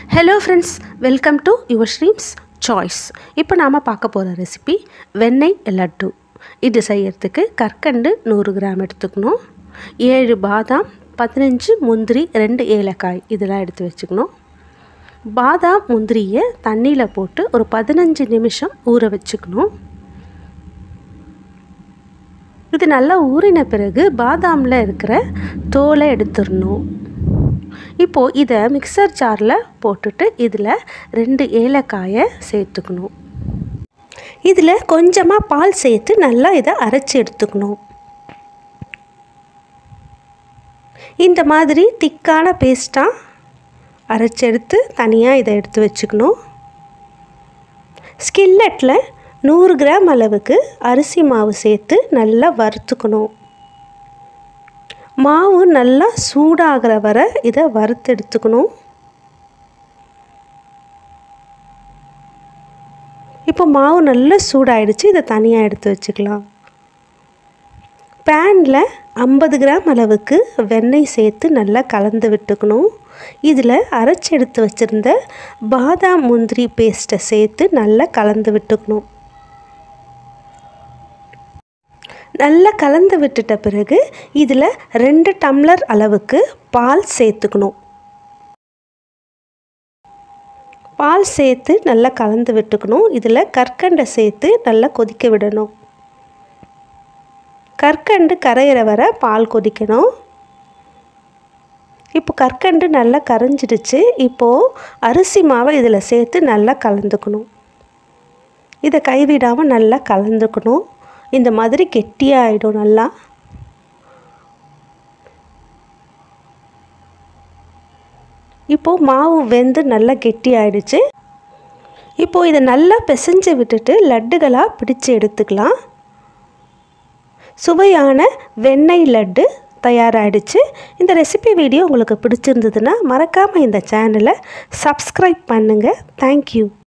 hello friends welcome to your streams choice இப்போ நாம் பார்க்க போகிற ரெசிபி வெண்ணெய் லட்டு இது செய்யறதுக்கு கற்கண்டு நூறு கிராம் எடுத்துக்கணும் ஏழு பாதாம் பதினஞ்சு முந்திரி ரெண்டு ஏலக்காய் இதெல்லாம் எடுத்து வச்சுக்கணும் பாதாம் முந்திரியை தண்ணியில் போட்டு ஒரு பதினஞ்சு நிமிஷம் ஊற வச்சுக்கணும் இது நல்லா ஊறின பிறகு பாதாமில் இருக்கிற தோலை எடுத்துடணும் இப்போது இதை மிக்சர் ஜாரில் போட்டுட்டு இதில் ரெண்டு ஏலக்காயை சேர்த்துக்கணும் இதில் கொஞ்சமாக பால் சேர்த்து நல்லா இதை அரைச்சி எடுத்துக்கணும் இந்த மாதிரி திக்கான பேஸ்ட்டாக அரைச்சி எடுத்து தனியாக இதை எடுத்து வச்சுக்கணும் ஸ்கில்லட்டில் நூறு கிராம் அளவுக்கு அரிசி மாவு சேர்த்து நல்லா வறுத்துக்கணும் மாவு நல்லா சூடாகிற வரை இதை வறுத்து எடுத்துக்கணும் இப்போ மாவு நல்லா சூடாயிடுச்சு இதை தனியாக எடுத்து வச்சுக்கலாம் பேனில் ஐம்பது கிராம் அளவுக்கு வெண்ணெய் சேர்த்து நல்லா கலந்து விட்டுக்கணும் இதில் அரைச்சி எடுத்து வச்சுருந்த பாதாம் முந்திரி பேஸ்ட்டை சேர்த்து நல்லா கலந்து விட்டுக்கணும் நல்லா கலந்து விட்டுட்ட பிறகு இதில் ரெண்டு டம்ளர் அளவுக்கு பால் சேர்த்துக்கணும் பால் சேர்த்து நல்லா கலந்து விட்டுக்கணும் இதில் கற்கண்டை சேர்த்து நல்லா கொதிக்க விடணும் கற்கண்டு கரையிற வரை பால் கொதிக்கணும் இப்போ கற்கண்டு நல்லா கரைஞ்சிடுச்சு இப்போது அரிசி மாவை இதில் சேர்த்து நல்லா கலந்துக்கணும் இதை கைவிடாமல் நல்லா கலந்துக்கணும் இந்த மாதிரி கெட்டியாகிடும் நல்லா இப்போது மாவு வெந்து நல்லா கெட்டி ஆயிடுச்சு இப்போது இதை நல்லா பிசைஞ்சு விட்டுட்டு லட்டுகளாக பிடிச்சு எடுத்துக்கலாம் சுவையான வெண்ணெய் லட்டு தயாராகிடுச்சு இந்த ரெசிபி வீடியோ உங்களுக்கு பிடிச்சிருந்ததுன்னா மறக்காமல் இந்த சேனலை சப்ஸ்கிரைப் பண்ணுங்கள் தேங்க்யூ